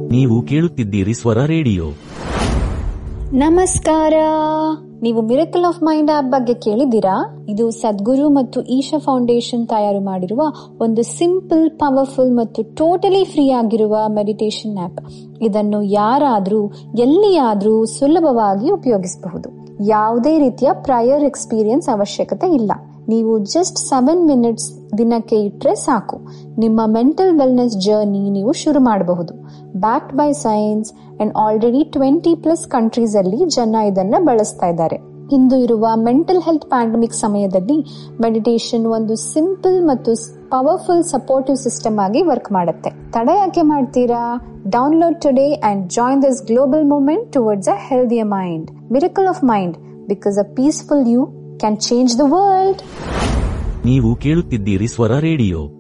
ನೀವು ಕೇಳುತ್ತಿದ್ದೀರಿ ಸ್ವರ ರೇಡಿಯೋ ನಮಸ್ಕಾರ ನೀವು ಮಿರಕಲ್ ಆಫ್ ಮೈಂಡ್ ಆಪ್ ಬಗ್ಗೆ ಕೇಳಿದ್ದೀರಾ ಇದು ಸದ್ಗುರು ಮತ್ತು ಈಶಾ ಫೌಂಡೇಶನ್ ತಯಾರು ಮಾಡಿರುವ ಒಂದು ಸಿಂಪಲ್ ಪವರ್ಫುಲ್ ಮತ್ತು ಟೋಟಲಿ ಫ್ರೀ ಆಗಿರುವ ಮೆಡಿಟೇಷನ್ ಆಪ್ ಇದನ್ನು ಯಾರಾದ್ರೂ ಎಲ್ಲಿಯಾದ್ರೂ ಸುಲಭವಾಗಿ ಉಪಯೋಗಿಸಬಹುದು ಯಾವುದೇ ರೀತಿಯ ಪ್ರಯರ್ ಎಕ್ಸ್ಪೀರಿಯನ್ಸ್ ಅವಶ್ಯಕತೆ ಇಲ್ಲ ನೀವು ಜಸ್ಟ್ ಸೆವೆನ್ ಮಿನಿಟ್ಸ್ ದಿನಕ್ಕೆ ಇಟ್ರೆ ಸಾಕು ನಿಮ್ಮ ಮೆಂಟಲ್ ವೆಲ್ನೆಸ್ ಜರ್ನಿ ನೀವು ಶುರು ಮಾಡಬಹುದು backed by science and already twenty plus countries ಅಲ್ಲಿ ಜನ ಇದನ್ನ ಬಳಸ್ತಾ ಇದ್ದಾರೆ ಇಂದು ಇರುವ ಮೆಂಟಲ್ ಹೆಲ್ತ್ ಪ್ಯಾಂಡಮಿಕ್ ಸಮಯದಲ್ಲಿ ಮೆಡಿಟೇಷನ್ ಒಂದು ಸಿಂಪಲ್ ಮತ್ತು ಪವರ್ಫುಲ್ ಸಪೋರ್ಟಿವ್ ಸಿಸ್ಟಮ್ ಆಗಿ ವರ್ಕ್ ಮಾಡುತ್ತೆ ತಡ ಯಾಕೆ ಮಾಡ್ತೀರಾ download today and join this global movement towards a healthier mind miracle of mind because a peaceful you can change the world ನೀವು ಕೇಳುತ್ತಿದ್ದೀರಿ ಸ್ವರ ರೇಡಿಯೋ